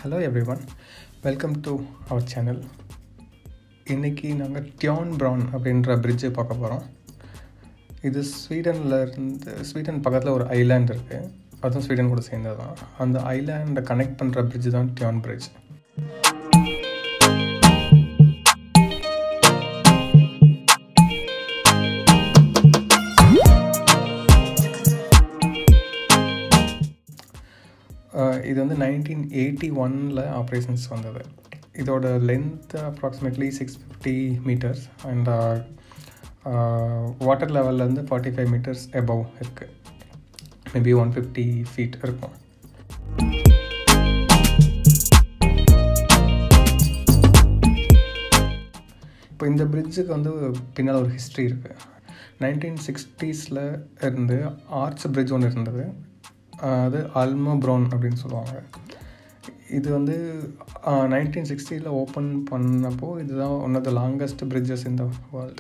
hello everyone welcome to our channel இன்றைக்கி நாங்கள் Dion brown அப்படின்ற பிரிட்ஜை பார்க்க போகிறோம் இது ஸ்வீடனில் இருந்து ஸ்வீடன் பக்கத்தில் ஒரு ஐலாண்ட் இருக்குது அதுவும் ஸ்வீடன் கூட சேர்ந்தது தான் அந்த ஐலாண்டை கனெக்ட் பண்ணுற பிரிட்ஜ் தான் டியான் பிரிட்ஜ் இது வந்து நைன்டீன் எயிட்டி ஒனில் ஆப்ரேஷன்ஸ் வந்தது இதோட length approximately six fifty metres and water லெவல்லேருந்து ஃபார்ட்டி ஃபைவ் மீட்டர்ஸ் எபவ் இருக்குது மேபி ஒன் ஃபிஃப்டி ஃபீட் இருக்கும் இப்போ இந்த பிரிட்ஜுக்கு வந்து பின்னால் ஒரு ஹிஸ்ட்ரி இருக்குது நைன்டீன் சிக்ஸ்டீஸில் இருந்து ஆர்ச் பிரிட்ஜ் ஒன்று இருந்தது அது அல்மோ ப்ரௌன் அப்படின்னு சொல்லுவாங்க இது வந்து நைன்டீன் சிக்ஸ்டியில் ஓப்பன் பண்ணப்போ இதுதான் one of the longest bridges in the world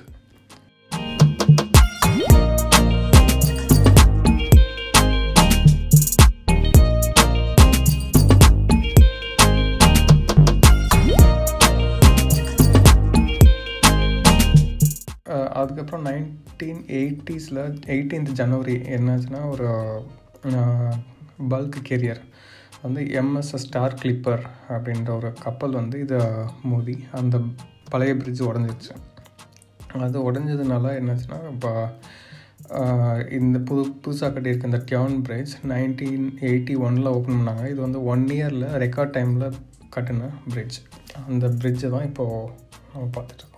அதுக்கப்புறம் நைன்டீன் எயிட்டிஸில் எயிட்டீன்த் ஜனவரி என்னாச்சுன்னா ஒரு பல்க் கேரியர் வந்து எம்எஸ்எஸ் ஸ்டார் கிளிப்பர் அப்படின்ற ஒரு கப்பல் வந்து இதை மோதி அந்த பழைய பிரிட்ஜ் உடஞ்சிருச்சு அது உடஞ்சதுனால என்னாச்சுன்னா இப்போ இந்த புது புதுசாக கட்டியிருக்க இந்த டியான் பிரிட்ஜ் நைன்டீன் எயிட்டி ஒனில் ஓப்பன் பண்ணாங்க இது வந்து ஒன் இயரில் ரெக்கார்ட் டைமில் கட்டின பிரிட்ஜ் அந்த பிரிட்ஜை தான் இப்போது நம்ம பார்த்துட்ருக்கோம்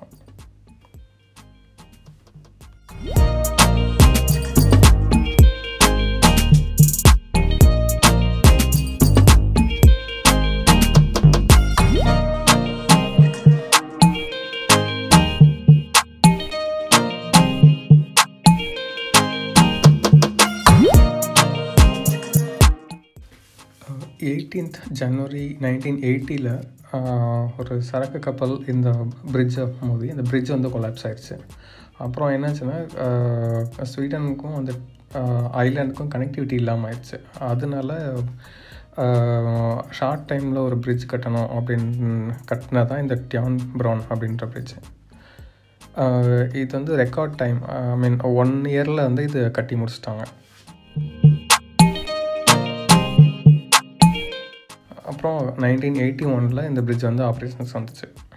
எயிட்டீன்த் ஜனவரி நைன்டீன் எயிட்டியில் ஒரு சரக்கு கப்பல் இந்த பிரிட்ஜை மோதி இந்த பிரிட்ஜ் வந்து கொலாப்ஸ் ஆயிடுச்சு அப்புறம் என்னாச்சுன்னா ஸ்வீடனுக்கும் அந்த ஐலாண்டுக்கும் கனெக்டிவிட்டி இல்லாமல் ஆயிடுச்சு அதனால ஷார்ட் டைமில் ஒரு பிரிட்ஜ் கட்டணும் அப்படின்னு கட்டினா தான் இந்த டியான் ப்ரௌன் அப்படின்ற பிரிட்ஜ் இது வந்து record time I mean one இயரில் வந்து இது கட்டி முடிச்சிட்டாங்க அப்புறம் நைன்டீன் எயிட்டி ஒனில் இந்த பிரிட்ஜ் வந்து ஆப்ரேஷன்ஸ் வந்துச்சு